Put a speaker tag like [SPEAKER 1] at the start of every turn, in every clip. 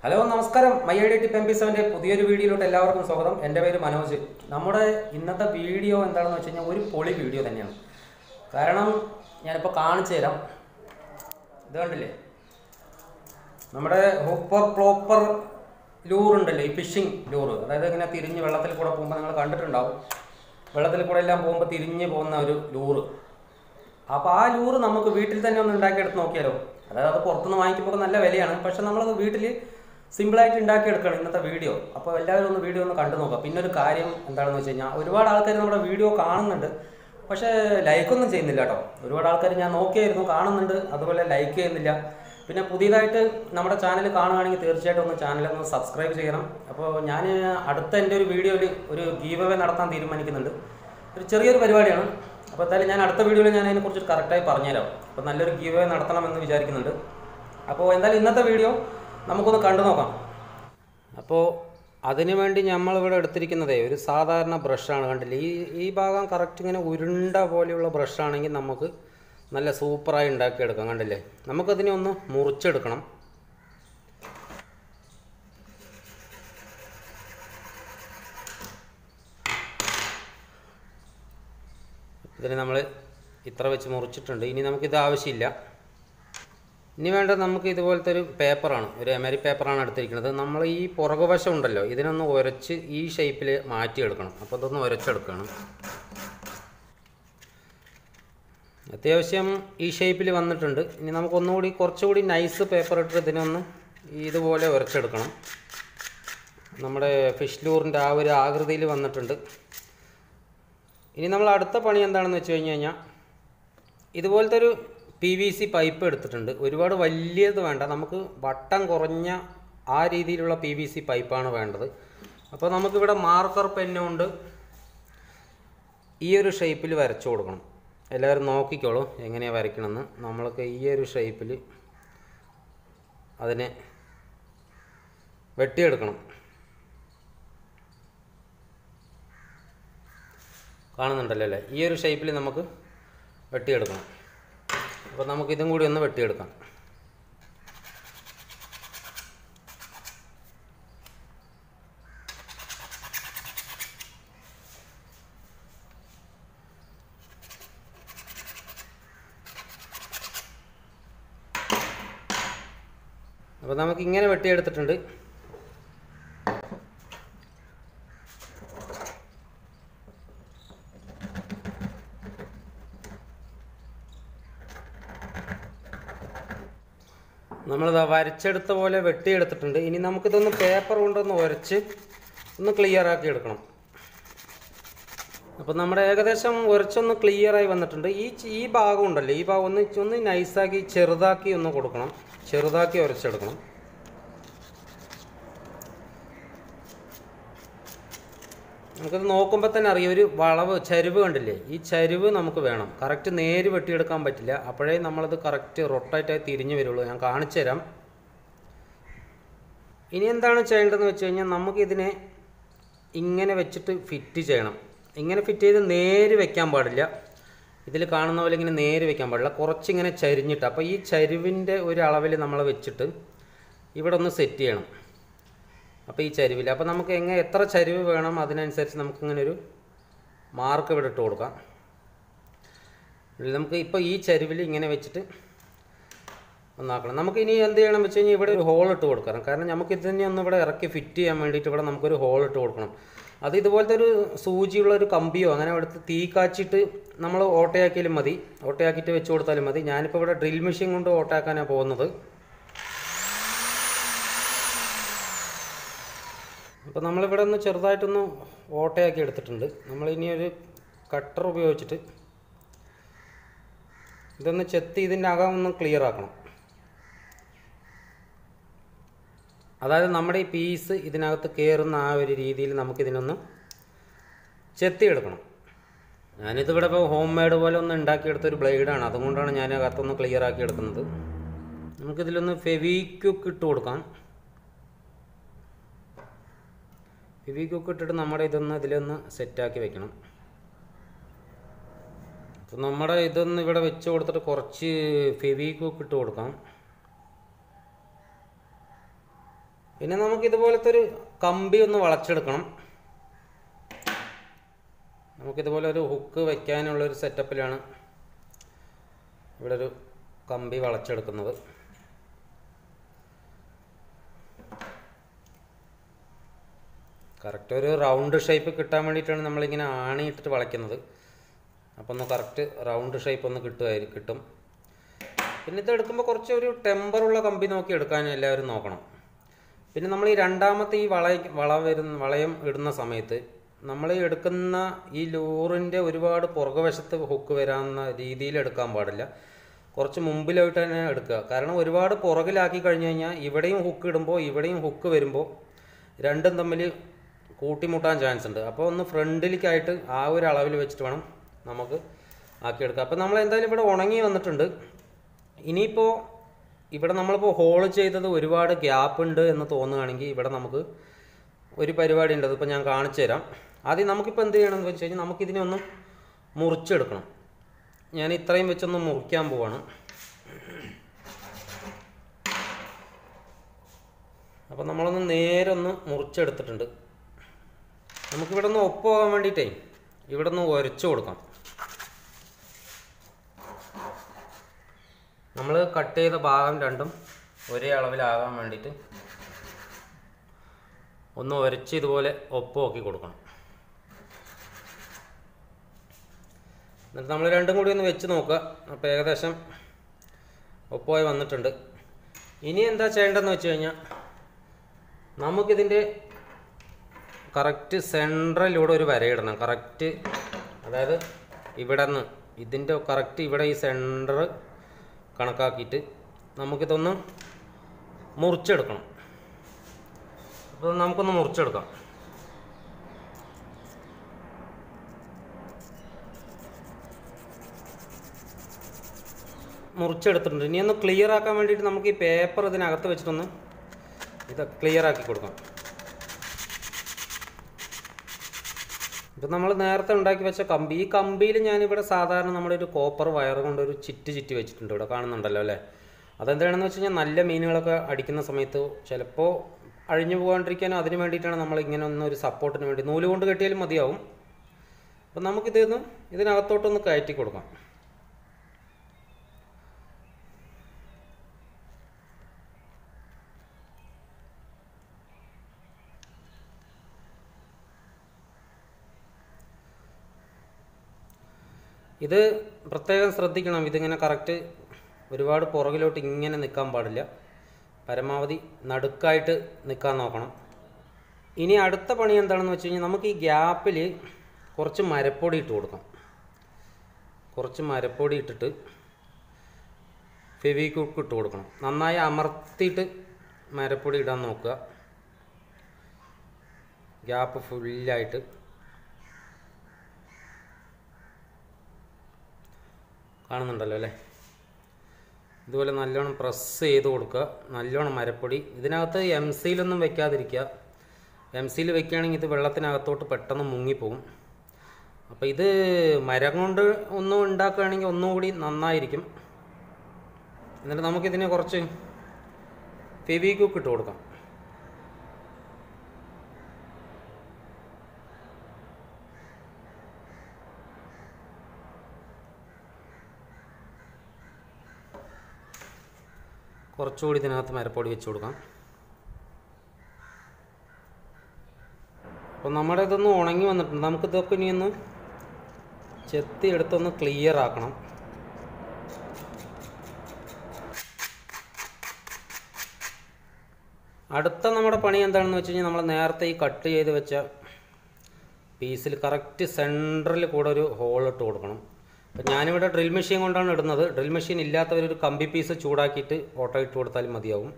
[SPEAKER 1] hello നമസ്കാരം my I D T M P സെവൻ്റെ പുതിയൊരു വീഡിയോയിലോട്ട് എല്ലാവർക്കും സ്വാഗതം എൻ്റെ പേര് മനോജ് നമ്മുടെ ഇന്നത്തെ വീഡിയോ എന്താണെന്ന് വെച്ച് കഴിഞ്ഞാൽ ഒരു പൊളി വീഡിയോ തന്നെയാണ് കാരണം ഞാനിപ്പോൾ കാണിച്ചു തരാം ഇത് കണ്ടില്ലേ നമ്മുടെ ഹൂപ്പർ പ്ലോപ്പർ ലൂർ ഉണ്ടല്ലോ ഈ ഫിഷിംഗ് ലൂർ അതായത് ഇങ്ങനെ തിരിഞ്ഞ് വെള്ളത്തിൽ കൂടെ പോകുമ്പോൾ നിങ്ങൾ കണ്ടിട്ടുണ്ടാവും വെള്ളത്തിൽ കൂടെ എല്ലാം പോകുമ്പോൾ തിരിഞ്ഞ് പോകുന്ന ഒരു ലൂറ് അപ്പോൾ ആ ലൂറ് നമുക്ക് വീട്ടിൽ തന്നെ ഒന്ന് ഉണ്ടാക്കിയെടുത്ത് നോക്കിയാലോ അതായത് അത് പുറത്തുനിന്ന് വാങ്ങിക്കുമ്പോൾ നല്ല വിലയാണ് പക്ഷെ നമ്മളത് വീട്ടിൽ സിമ്പിളായിട്ട് ഉണ്ടാക്കിയെടുക്കണം ഇന്നത്തെ വീഡിയോ അപ്പോൾ എല്ലാവരും ഒന്ന് വീഡിയോ ഒന്ന് കണ്ടു നോക്കാം പിന്നെ ഒരു കാര്യം എന്താണെന്ന് വെച്ച് കഴിഞ്ഞാൽ ഒരുപാട് ആൾക്കാർ നമ്മുടെ വീഡിയോ കാണുന്നുണ്ട് പക്ഷേ ലൈക്കൊന്നും ചെയ്യുന്നില്ല കേട്ടോ ഒരുപാട് ആൾക്കാർ ഞാൻ നോക്കിയായിരുന്നു കാണുന്നുണ്ട് അതുപോലെ ലൈക്ക് ചെയ്യുന്നില്ല പിന്നെ പുതിയതായിട്ട് നമ്മുടെ ചാനൽ കാണുകയാണെങ്കിൽ തീർച്ചയായിട്ടും ഒന്ന് ചാനലൊന്ന് സബ്സ്ക്രൈബ് ചെയ്യണം അപ്പോൾ ഞാൻ അടുത്ത എൻ്റെ ഒരു വീഡിയോയിൽ ഒരു ഗീവ് അവേ നടത്താൻ തീരുമാനിക്കുന്നുണ്ട് ഒരു ചെറിയൊരു പരിപാടിയാണ് അപ്പോൾ എന്തായാലും ഞാൻ അടുത്ത വീഡിയോയിൽ ഞാൻ അതിനെക്കുറിച്ച് കറക്റ്റായി പറഞ്ഞുതരാം അപ്പോൾ നല്ലൊരു ഗീവ് അവേ നടത്തണമെന്ന് വിചാരിക്കുന്നുണ്ട് അപ്പോൾ എന്തായാലും ഇന്നത്തെ വീഡിയോ നമുക്കൊന്ന് കണ്ടു നോക്കാം അപ്പോൾ അതിനു വേണ്ടി നമ്മളിവിടെ എടുത്തിരിക്കുന്നതേ ഒരു സാധാരണ ബ്രഷാണ് കണ്ടില്ലേ ഈ ഈ ഭാഗം കറക്റ്റ് ഇങ്ങനെ ഉരുണ്ട പോലെയുള്ള ബ്രഷാണെങ്കിൽ നമുക്ക് നല്ല സൂപ്പറായി ഉണ്ടാക്കിയെടുക്കാം കണ്ടില്ലേ നമുക്കതിനെ ഒന്ന് മുറിച്ചെടുക്കണം ഇതിന് നമ്മൾ ഇത്ര വെച്ച് മുറിച്ചിട്ടുണ്ട് ഇനി നമുക്കിത് ആവശ്യമില്ല ഇനി വേണ്ടത് നമുക്ക് ഇതുപോലത്തെ ഒരു പേപ്പറാണ് ഒരു എമരി പേപ്പറാണ് എടുത്തിരിക്കുന്നത് നമ്മൾ ഈ പുറകുവശം ഉണ്ടല്ലോ ഇതിനൊന്ന് ഉരച്ച് ഈ ഷേപ്പിൽ മാറ്റിയെടുക്കണം അപ്പോൾ ഇതൊന്ന് ഉരച്ചെടുക്കണം അത്യാവശ്യം ഈ ഷേപ്പിൽ വന്നിട്ടുണ്ട് ഇനി നമുക്ക് ഒന്നുകൂടി കുറച്ചുകൂടി നൈസ് പേപ്പർ ഇട്ടിട്ട് ഇതിനൊന്ന് ഇതുപോലെ ഉരച്ചെടുക്കണം നമ്മുടെ ഫിഷ് ലൂറിൻ്റെ ആ ഒരു ആകൃതിയിൽ വന്നിട്ടുണ്ട് ഇനി നമ്മൾ അടുത്ത പണി എന്താണെന്ന് വെച്ച് കഴിഞ്ഞ് കഴിഞ്ഞാൽ ഇതുപോലത്തെ ഒരു പി വി സി പൈപ്പ് എടുത്തിട്ടുണ്ട് ഒരുപാട് വലിയത് വേണ്ട നമുക്ക് വട്ടം കുറഞ്ഞ ആ രീതിയിലുള്ള പി വി സി പൈപ്പാണ് വേണ്ടത് അപ്പോൾ നമുക്കിവിടെ മാർക്കർ പെന്നുകൊണ്ട് ഈ ഒരു ഷേപ്പിൽ വരച്ചു കൊടുക്കണം എല്ലാവരും നോക്കിക്കോളൂ എങ്ങനെയാണ് വരയ്ക്കണമെന്ന് നമ്മൾക്ക് ഈ ഒരു ഷേപ്പിൽ അതിനെ വെട്ടിയെടുക്കണം കാണുന്നുണ്ടല്ലോ അല്ലേ ഈ ഒരു ഷേപ്പിൽ നമുക്ക് വെട്ടിയെടുക്കണം അപ്പോൾ നമുക്ക് ഇതും കൂടി ഒന്ന് വെട്ടിയെടുക്കാം അപ്പോൾ നമുക്ക് ഇങ്ങനെ വെട്ടിയെടുത്തിട്ടുണ്ട് നമ്മളിത് വരച്ചെടുത്ത പോലെ വെട്ടിയെടുത്തിട്ടുണ്ട് ഇനി നമുക്കിതൊന്ന് പേപ്പർ കൊണ്ടൊന്ന് ഉരച്ച് ഒന്ന് ക്ലിയർ ആക്കി എടുക്കണം അപ്പോൾ നമ്മുടെ ഏകദേശം ഉരച്ചൊന്ന് ക്ലിയറായി വന്നിട്ടുണ്ട് ഈ ചി- ഈ ഭാഗം ഉണ്ടല്ലോ ഈ ഭാഗം ഒന്ന് ഒന്ന് നൈസാക്കി ചെറുതാക്കി ഒന്ന് കൊടുക്കണം ചെറുതാക്കി ഉരച്ചെടുക്കണം നമുക്കത് നോക്കുമ്പോൾ തന്നെ അറിയാം ഒരു വളവ് ചരിവ് കണ്ടില്ലേ ഈ ചരിവ് നമുക്ക് വേണം കറക്റ്റ് നേര് വെട്ടിയെടുക്കാൻ പറ്റില്ല അപ്പോഴേ നമ്മളത് കറക്റ്റ് റൊട്ടേറ്റായി തിരിഞ്ഞു വരുള്ളൂ ഞാൻ കാണിച്ചു തരാം ഇനി എന്താണ് ചെയ്യേണ്ടതെന്ന് വെച്ച് കഴിഞ്ഞാൽ നമുക്കിതിനെ ഇങ്ങനെ വെച്ചിട്ട് ഫിറ്റ് ചെയ്യണം ഇങ്ങനെ ഫിറ്റ് ചെയ്ത് നേര് വെക്കാൻ പാടില്ല ഇതിൽ കാണുന്ന പോലെ ഇങ്ങനെ നേര് വെക്കാൻ പാടില്ല കുറച്ചിങ്ങനെ ചരിഞ്ഞിട്ട് അപ്പോൾ ഈ ചരിവിൻ്റെ ഒരു അളവിൽ നമ്മൾ വെച്ചിട്ട് ഇവിടെ ഒന്ന് സെറ്റ് ചെയ്യണം അപ്പോൾ ഈ ചരിവിൽ അപ്പോൾ നമുക്ക് എങ്ങനെ എത്ര ചരിവ് വേണം അതിനനുസരിച്ച് നമുക്കിങ്ങനെ ഒരു മാർക്ക് ഇവിടെ ഇട്ട് കൊടുക്കാം ഇതിൽ നമുക്ക് ഇപ്പോൾ ഈ ചരിവിൽ ഇങ്ങനെ വെച്ചിട്ട് ഒന്നാക്കണം നമുക്ക് ഇനി എന്ത് ചെയ്യണം വെച്ച് കഴിഞ്ഞാൽ ഇവിടെ ഒരു ഹോൾ ഇട്ട് കൊടുക്കണം കാരണം നമുക്ക് ഇതിനെ ഒന്ന് ഇവിടെ ഇറക്കി ഫിറ്റ് ചെയ്യാൻ വേണ്ടിയിട്ട് ഇവിടെ നമുക്കൊരു ഹോൾ ഇട്ട് കൊടുക്കണം അത് ഇതുപോലത്തെ ഒരു സൂചിയുള്ള ഒരു കമ്പിയോ അങ്ങനെ എടുത്ത് തീ കാച്ചിട്ട് നമ്മൾ ഓട്ടയാക്കിയാലും മതി ഓട്ടയാക്കിയിട്ട് വെച്ച് കൊടുത്താലും മതി ഞാനിപ്പോൾ ഇവിടെ ഡ്രിൽ മെഷീൻ കൊണ്ട് ഓട്ടയാക്കാനാണ് പോകുന്നത് അപ്പോൾ നമ്മളിവിടെ ഒന്ന് ചെറുതായിട്ടൊന്ന് ഓട്ടയാക്കി എടുത്തിട്ടുണ്ട് നമ്മളിനി ഒരു കട്ടർ ഉപയോഗിച്ചിട്ട് ഇതൊന്ന് ചെത്തി ഇതിൻ്റെ അകം ഒന്ന് ക്ലിയർ ആക്കണം അതായത് നമ്മുടെ ഈ പീസ് ഇതിനകത്ത് കയറുന്ന ആ ഒരു രീതിയിൽ നമുക്കിതിനൊന്ന് ചെത്തിയെടുക്കണം ഞാനിതിവിടെ ഇപ്പോൾ ഹോം മെയ്ഡ് പോലെ ഒന്ന് ഉണ്ടാക്കിയെടുത്ത ഒരു ബ്ലേഡാണ് അതുകൊണ്ടാണ് ഞാൻ അകത്തൊന്ന് ക്ലിയർ ആക്കി എടുക്കുന്നത് നമുക്കിതിലൊന്ന് ഫെവിക്വിക്ക് ഇട്ട് കൊടുക്കാം ഫെവിക്വിക്ക് ഇട്ടിട്ട് നമ്മുടെ ഇതൊന്ന് ഇതിലൊന്ന് സെറ്റാക്കി വെക്കണം അപ്പോൾ നമ്മുടെ ഇതൊന്ന് ഇവിടെ വെച്ച് കൊടുത്തിട്ട് കുറച്ച് ഫെവിക്വിക്ക് ഇട്ട് കൊടുക്കാം പിന്നെ നമുക്ക് ഇതുപോലത്തെ ഒരു കമ്പി ഒന്ന് വളച്ചെടുക്കണം നമുക്കിതുപോലെ ഒരു ഹുക്ക് വയ്ക്കാനുള്ള ഒരു സെറ്റപ്പിലാണ് ഇവിടെ ഒരു കമ്പി വളച്ചെടുക്കുന്നത് കറക്റ്റ് ഒരു റൗണ്ട് ഷേപ്പ് കിട്ടാൻ വേണ്ടിയിട്ടാണ് നമ്മളിങ്ങനെ ആണിയിട്ടിട്ട് വളയ്ക്കുന്നത് അപ്പോൾ ഒന്ന് കറക്റ്റ് റൗണ്ട് ഷേപ്പ് ഒന്ന് കിട്ടുമായിരിക്കും കിട്ടും പിന്നെ ഇത് എടുക്കുമ്പോൾ കുറച്ച് ഒരു ടെമ്പറുള്ള കമ്പി നോക്കി എടുക്കാൻ എല്ലാവരും നോക്കണം പിന്നെ നമ്മൾ ഈ രണ്ടാമത്തെ ഈ വള വള വരുന്ന വളയം ഇടുന്ന സമയത്ത് നമ്മൾ എടുക്കുന്ന ഈ ലൂറിൻ്റെ ഒരുപാട് പുറകുവശത്ത് ഹുക്ക് വരാവുന്ന രീതിയിൽ എടുക്കാൻ പാടില്ല കുറച്ച് മുമ്പിലായിട്ട് തന്നെ എടുക്കുക കാരണം ഒരുപാട് പുറകിലാക്കി കഴിഞ്ഞ് കഴിഞ്ഞാൽ ഇവിടെയും ഹുക്ക് ഇടുമ്പോൾ ഇവിടെയും ഹുക്ക് വരുമ്പോൾ രണ്ടും തമ്മിൽ കൂട്ടിമുട്ടാൻ ചാൻസ് ഉണ്ട് അപ്പോൾ ഒന്ന് ഫ്രണ്ടിലേക്കായിട്ട് ആ ഒരു അളവിൽ വെച്ചിട്ട് വേണം നമുക്ക് ആക്കിയെടുക്കുക അപ്പോൾ നമ്മൾ എന്തായാലും ഇവിടെ ഉണങ്ങി വന്നിട്ടുണ്ട് ഇനിയിപ്പോൾ ഇവിടെ നമ്മളിപ്പോൾ ഹോൾ ചെയ്തത് ഒരുപാട് ഗ്യാപ്പ് ഉണ്ട് എന്ന് തോന്നുകയാണെങ്കിൽ ഇവിടെ നമുക്ക് ഒരു പരിപാടി ഉണ്ട് അതിപ്പോൾ ഞാൻ കാണിച്ചു തരാം ആദ്യം നമുക്കിപ്പോൾ എന്ത് ചെയ്യണം എന്ന് വെച്ച് കഴിഞ്ഞാൽ നമുക്കിതിനെ ഒന്ന് മുറിച്ചെടുക്കണം ഞാൻ ഇത്രയും വെച്ചൊന്ന് മുറിക്കാൻ പോവാണ് അപ്പോൾ നമ്മളൊന്ന് നേരെ ഒന്ന് മുറിച്ചെടുത്തിട്ടുണ്ട് നമുക്കിവിടെ ഒന്ന് ഒപ്പുപോകാൻ വേണ്ടിയിട്ടേ ഇവിടെ ഒന്ന് ഉരച്ചു കൊടുക്കാം നമ്മൾ കട്ട് ചെയ്ത ഭാഗം രണ്ടും ഒരേ അളവിലാകാൻ വേണ്ടിയിട്ട് ഒന്ന് ഉരച്ച് ഇതുപോലെ ഒപ്പമാക്കി കൊടുക്കണം എന്നിട്ട് നമ്മൾ രണ്ടും കൂടി ഒന്ന് വെച്ച് നോക്കുക അപ്പോൾ ഏകദേശം ഒപ്പമായി വന്നിട്ടുണ്ട് ഇനി എന്താ ചെയ്യേണ്ടതെന്ന് വെച്ച് കഴിഞ്ഞാൽ നമുക്കിതിൻ്റെ കറക്റ്റ് സെൻട്രലിലൂടെ ഒരു വരയിടണം കറക്റ്റ് അതായത് ഇവിടെ നിന്ന് ഇതിൻ്റെ കറക്റ്റ് ഇവിടെ ഈ സെൻറ്റർ കണക്കാക്കിയിട്ട് നമുക്കിതൊന്ന് മുറിച്ചെടുക്കണം അപ്പോൾ നമുക്കൊന്ന് മുറിച്ചെടുക്കാം മുറിച്ചെടുത്തിട്ടുണ്ട് ഇനി ഒന്ന് ക്ലിയർ ആക്കാൻ വേണ്ടിയിട്ട് നമുക്ക് ഈ പേപ്പർ ഇതിനകത്ത് വെച്ചിട്ടൊന്ന് ഇത് ക്ലിയർ ആക്കി കൊടുക്കാം ഇപ്പം നമ്മൾ നേരത്തെ ഉണ്ടാക്കി വെച്ച കമ്പി ഈ കമ്പിയിൽ ഞാനിവിടെ സാധാരണ നമ്മുടെ ഒരു കോപ്പർ വയർ കൊണ്ട് ഒരു ചിറ്റ് ചിറ്റി വെച്ചിട്ടുണ്ട് ഇവിടെ കാണുന്നുണ്ടല്ലോ അല്ലേ അതെന്താണെന്ന് വെച്ച് കഴിഞ്ഞാൽ നല്ല മീനുകളൊക്കെ അടിക്കുന്ന സമയത്ത് ചിലപ്പോൾ അഴിഞ്ഞു പോകാണ്ടിരിക്കാനും അതിന് വേണ്ടിയിട്ടാണ് നമ്മൾ ഇങ്ങനെ ഒന്ന് ഒരു സപ്പോർട്ടിന് വേണ്ടി നൂല് കൊണ്ട് കെട്ടിയാലും മതിയാവും അപ്പം നമുക്കിതൊന്ന് ഇതിനകത്തോട്ടൊന്ന് കയറ്റി കൊടുക്കാം ഇത് പ്രത്യേകം ശ്രദ്ധിക്കണം ഇതിങ്ങനെ കറക്റ്റ് ഒരുപാട് പുറകിലോട്ട് ഇങ്ങനെ നിൽക്കാൻ പാടില്ല പരമാവധി നടുക്കായിട്ട് നിൽക്കാൻ നോക്കണം ഇനി അടുത്ത പണി എന്താണെന്ന് വെച്ച് കഴിഞ്ഞാൽ നമുക്ക് ഈ ഗ്യാപ്പിൽ കുറച്ച് മരപ്പൊടി ഇട്ട് കൊടുക്കാം കുറച്ച് മരപ്പൊടി ഇട്ടിട്ട് ഫെവിക്വിക്ക് ഇട്ട് കൊടുക്കണം നന്നായി അമർത്തിയിട്ട് മരപ്പൊടി ഇടാൻ നോക്കുക ഗ്യാപ്പ് ഫുള്ളായിട്ട് കാണുന്നുണ്ടല്ലോ അല്ലേ ഇതുപോലെ നല്ലോണം പ്രസ് ചെയ്ത് കൊടുക്കുക നല്ലോണം മരപ്പൊടി ഇതിനകത്ത് എം സിയിലൊന്നും വെക്കാതിരിക്കുക എം സിയിൽ വെക്കുകയാണെങ്കിൽ ഇത് വെള്ളത്തിനകത്തോട്ട് പെട്ടെന്ന് മുങ്ങിപ്പോകും അപ്പോൾ ഇത് മരം കൊണ്ട് ഒന്നും ഉണ്ടാക്കുകയാണെങ്കിൽ ഒന്നുകൂടി നന്നായിരിക്കും എന്നിട്ട് നമുക്കിതിനെ കുറച്ച് ഫെവിക്വിക്ക് ഇട്ട് കൊടുക്കാം കുറച്ചുകൂടി ഇതിനകത്ത് മരപ്പൊടി വെച്ച് കൊടുക്കാം അപ്പോൾ നമ്മുടെ ഇതൊന്ന് ഉണങ്ങി വന്നിട്ടുണ്ട് നമുക്ക് ഇതൊക്കെ ഇനി ഒന്ന് ചെത്തി എടുത്തൊന്ന് ക്ലിയർ ആക്കണം അടുത്ത നമ്മുടെ പണി എന്താണെന്ന് വെച്ച് കഴിഞ്ഞാൽ നമ്മൾ നേരത്തെ ഈ കട്ട് ചെയ്ത് വെച്ച പീസിൽ കറക്റ്റ് സെൻറ്ററിൽ കൂടെ ഒരു ഹോൾ ഇട്ട് കൊടുക്കണം അപ്പം ഞാനിവിടെ ഡ്രിൽ മെഷീൻ കൊണ്ടാണ് ഇടുന്നത് ഡ്രിൽ മെഷീൻ ഇല്ലാത്തവരൊരു കമ്പി പീസ് ചൂടാക്കിയിട്ട് ഓട്ടോ ഇട്ട് കൊടുത്താലും മതിയാവും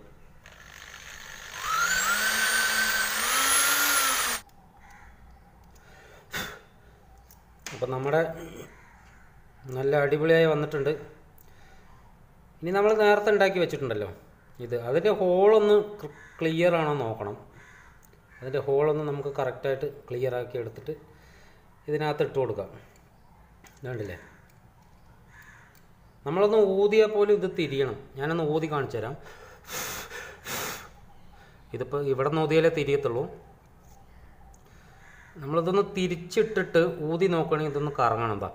[SPEAKER 1] അപ്പം നമ്മുടെ നല്ല അടിപൊളിയായി വന്നിട്ടുണ്ട് ഇനി നമ്മൾ നേരത്തെ ഉണ്ടാക്കി വെച്ചിട്ടുണ്ടല്ലോ ഇത് അതിൻ്റെ ഹോളൊന്ന് ക്ലിയർ ആണോ നോക്കണം അതിൻ്റെ ഹോളൊന്ന് നമുക്ക് കറക്റ്റായിട്ട് ക്ലിയർ ആക്കി എടുത്തിട്ട് ഇതിനകത്ത് ഇട്ട് കൊടുക്കാം ഇതുണ്ടല്ലേ നമ്മളൊന്ന് ഊതിയാൽ പോലും ഇത് തിരിയണം ഞാനൊന്ന് ഊതി കാണിച്ചു തരാം ഇതിപ്പോൾ ഇവിടെ നോതിയാലേ തിരിയത്തുള്ളൂ നമ്മളിതൊന്ന് തിരിച്ചിട്ടിട്ട് ഊതി നോക്കുകയാണെങ്കിൽ ഇതൊന്ന് കറങ്ങണം എന്താ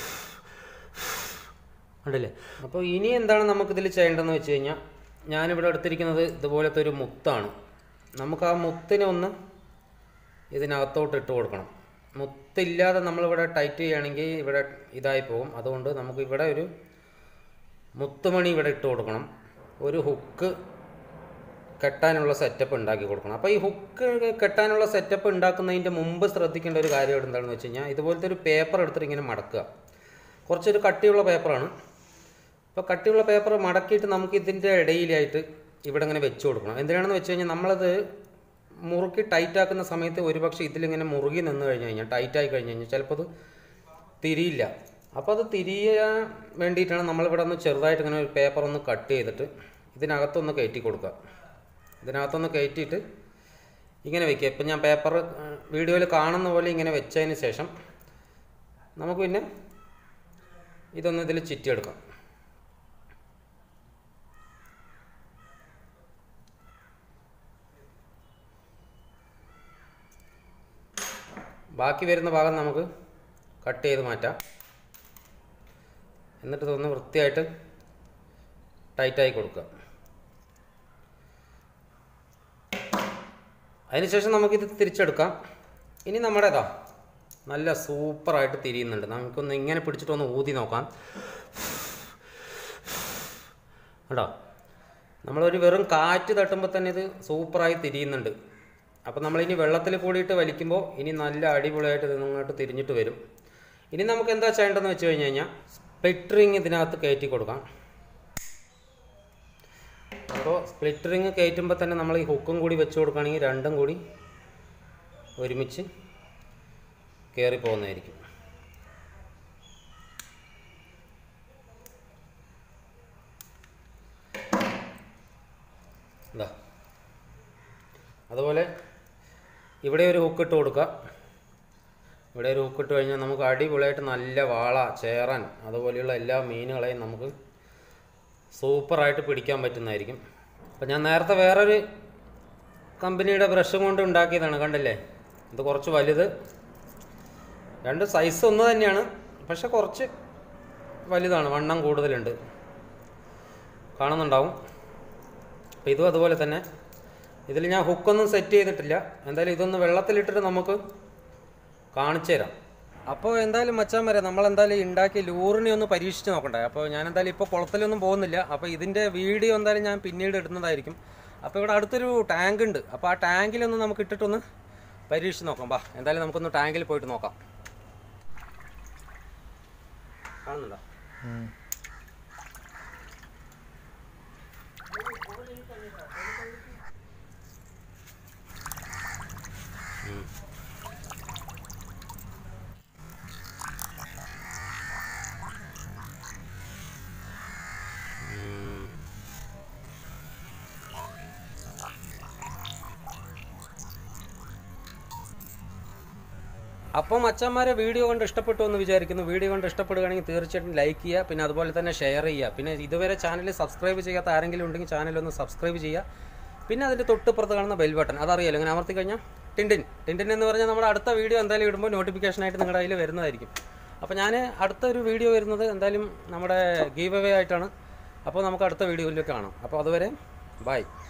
[SPEAKER 1] കണ്ടില്ലേ അപ്പോൾ ഇനി എന്താണ് നമുക്കിതിൽ ചെയ്യേണ്ടതെന്ന് വെച്ച് കഴിഞ്ഞാൽ ഞാനിവിടെ എടുത്തിരിക്കുന്നത് ഇതുപോലത്തെ ഒരു മുത്താണ് നമുക്ക് ആ മുത്തിനെ ഒന്ന് ഇതിനകത്തോട്ട് ഇട്ട് കൊടുക്കണം മുത്തില്ലാതെ നമ്മളിവിടെ ടൈറ്റ് ചെയ്യുകയാണെങ്കിൽ ഇവിടെ ഇതായി പോകും അതുകൊണ്ട് നമുക്ക് ഇവിടെ ഒരു മുത്തുമണി ഇവിടെ ഇട്ട് കൊടുക്കണം ഒരു ഹുക്ക് കെട്ടാനുള്ള സെറ്റപ്പ് ഉണ്ടാക്കി കൊടുക്കണം അപ്പോൾ ഈ ഹുക്ക് കെട്ടാനുള്ള സെറ്റപ്പ് ഉണ്ടാക്കുന്നതിൻ്റെ മുമ്പ് ശ്രദ്ധിക്കേണ്ട ഒരു കാര്യം എന്താണെന്ന് വെച്ച് കഴിഞ്ഞാൽ ഇതുപോലത്തെ ഒരു പേപ്പർ എടുത്തിട്ട് ഇങ്ങനെ മടക്കുക കുറച്ചൊരു കട്ടിയുള്ള പേപ്പറാണ് അപ്പോൾ കട്ടിയുള്ള പേപ്പർ മടക്കിയിട്ട് നമുക്ക് ഇതിൻ്റെ ഇടയിലായിട്ട് ഇവിടെ ഇങ്ങനെ വെച്ച് കൊടുക്കണം എന്തിനാണെന്ന് വെച്ച് കഴിഞ്ഞാൽ നമ്മളത് മുറുക്കി ടൈറ്റ് ആക്കുന്ന സമയത്ത് ഒരുപക്ഷെ ഇതിലിങ്ങനെ മുറുകി നിന്ന് കഴിഞ്ഞ് കഴിഞ്ഞാൽ ടൈറ്റായി കഴിഞ്ഞ് കഴിഞ്ഞാൽ ചിലപ്പോൾ അത് തിരിയില്ല അപ്പോൾ അത് തിരിയാൻ വേണ്ടിയിട്ടാണ് നമ്മളിവിടെ ഒന്ന് ചെറുതായിട്ട് ഇങ്ങനെ ഒരു പേപ്പർ ഒന്ന് കട്ട് ചെയ്തിട്ട് ഇതിനകത്തൊന്ന് കയറ്റി കൊടുക്കുക ഇതിനകത്തൊന്ന് കയറ്റിയിട്ട് ഇങ്ങനെ വെക്കുക ഇപ്പം ഞാൻ പേപ്പർ വീഡിയോയിൽ കാണുന്ന പോലെ ഇങ്ങനെ വെച്ചതിന് ശേഷം നമുക്ക് പിന്നെ ഇതൊന്ന് ഇതിൽ ചുറ്റിയെടുക്കാം ബാക്കി വരുന്ന ഭാഗം നമുക്ക് കട്ട് ചെയ്ത് മാറ്റാം എന്നിട്ട് ഇതൊന്ന് വൃത്തിയായിട്ട് ടൈറ്റായി കൊടുക്കുക അതിനുശേഷം നമുക്കിത് തിരിച്ചെടുക്കാം ഇനി നമ്മുടേതാ നല്ല സൂപ്പറായിട്ട് തിരിയുന്നുണ്ട് നമുക്കൊന്ന് ഇങ്ങനെ പിടിച്ചിട്ടൊന്ന് ഊതി നോക്കാം കേട്ടോ നമ്മളൊരു വെറും കാറ്റ് തട്ടുമ്പോൾ തന്നെ ഇത് സൂപ്പറായി തിരിയുന്നുണ്ട് അപ്പോൾ നമ്മളിനി വെള്ളത്തിൽ കൂടിയിട്ട് വലിക്കുമ്പോൾ ഇനി നല്ല അടിപൊളിയായിട്ട് ഇത് ഇങ്ങോട്ട് തിരിഞ്ഞിട്ട് വരും ഇനി നമുക്ക് എന്താ ചെയ്യേണ്ടതെന്ന് വെച്ച് കഴിഞ്ഞ് കഴിഞ്ഞാൽ സ്പ്ലിറ്റ് റിങ് ഇതിനകത്ത് കയറ്റി കൊടുക്കാം അപ്പോൾ സ്പ്ലിറ്റ് റിങ് കയറ്റുമ്പോൾ തന്നെ നമ്മൾ ഈ ഹുക്കും കൂടി വെച്ച് കൊടുക്കുകയാണെങ്കിൽ രണ്ടും കൂടി ഒരുമിച്ച് കയറി പോകുന്നതായിരിക്കും എന്താ അതുപോലെ ഇവിടെ ഒരു ഹുക്ക് ഇട്ട് കൊടുക്കുക ഇവിടെ ഒരു ഹുക്ക് ഇട്ട് കഴിഞ്ഞാൽ നമുക്ക് അടിപൊളിയായിട്ട് നല്ല വാള ചേറാൻ അതുപോലെയുള്ള എല്ലാ മീനുകളെയും നമുക്ക് സൂപ്പറായിട്ട് പിടിക്കാൻ പറ്റുന്നതായിരിക്കും അപ്പം ഞാൻ നേരത്തെ വേറൊരു കമ്പനിയുടെ ബ്രഷും കൊണ്ട് ഉണ്ടാക്കിയതാണ് കണ്ടില്ലേ ഇത് കുറച്ച് വലുത് രണ്ട് സൈസ് ഒന്ന് തന്നെയാണ് പക്ഷെ കുറച്ച് വലുതാണ് വണ്ണം കൂടുതലുണ്ട് കാണുന്നുണ്ടാവും അപ്പോൾ ഇതും അതുപോലെ തന്നെ ഇതിൽ ഞാൻ ഹുക്കൊന്നും സെറ്റ് ചെയ്തിട്ടില്ല എന്തായാലും ഇതൊന്ന് വെള്ളത്തിലിട്ടിട്ട് നമുക്ക് കാണിച്ചു തരാം അപ്പോൾ എന്തായാലും മച്ചാൻ വരെ നമ്മൾ എന്തായാലും ഉണ്ടാക്കി ലൂറിനെ ഒന്ന് പരീക്ഷിച്ച് നോക്കണ്ടേ അപ്പോൾ ഞാൻ എന്തായാലും ഇപ്പോൾ കുളത്തിലൊന്നും പോകുന്നില്ല അപ്പോൾ ഇതിൻ്റെ വീഡിയോ എന്തായാലും ഞാൻ പിന്നീട് ഇടുന്നതായിരിക്കും അപ്പോൾ ഇവിടെ അടുത്തൊരു ടാങ്ക് ഉണ്ട് അപ്പോൾ ആ ടാങ്കിലൊന്ന് നമുക്ക് ഇട്ടിട്ടൊന്ന് പരീക്ഷിച്ച് നോക്കാം ബാ എന്തായാലും നമുക്കൊന്ന് ടാങ്കിൽ പോയിട്ട് നോക്കാം കാണുന്നുണ്ടോ അപ്പം അച്ഛന്മാരെ വീഡിയോ കൊണ്ട് ഇഷ്ടപ്പെട്ടു എന്ന് വിചാരിക്കുന്നു വീഡിയോ കൊണ്ട് ഇഷ്ടപ്പെടുകയാണെങ്കിൽ തീർച്ചയായിട്ടും ലൈക്ക് ചെയ്യുക പിന്നെ അതുപോലെ തന്നെ ഷെയർ ചെയ്യുക പിന്നെ ഇതുവരെ ചാനൽ സബ്സ്ക്രൈബ് ചെയ്യാത്ത ആരെങ്കിലും ഉണ്ടെങ്കിൽ ചാനൽ ഒന്ന് സബ്സ്ക്രൈബ് ചെയ്യുക പിന്നെ അതിൻ്റെ തൊട്ടുപുറത്ത് കാണുന്ന ബെൽ ബട്ടൺ അതറിയാലോ ഇങ്ങനെ അമർത്തി കഴിഞ്ഞാൽ ടിൻഡിൻ ടിൻഡിൻ എന്ന് പറഞ്ഞാൽ നമ്മുടെ അടുത്ത വീഡിയോ എന്തായാലും ഇടുമ്പോൾ നോട്ടിഫിക്കേഷനായിട്ട് നിങ്ങളുടെ കയ്യിൽ വരുന്നതായിരിക്കും അപ്പോൾ ഞാൻ അടുത്ത ഒരു വീഡിയോ വരുന്നത് എന്തായാലും നമ്മുടെ ഗീവ് അവേ ആയിട്ടാണ് അപ്പോൾ നമുക്ക് അടുത്ത വീഡിയോയിലേക്ക് കാണാം അപ്പോൾ അതുവരെ ബൈ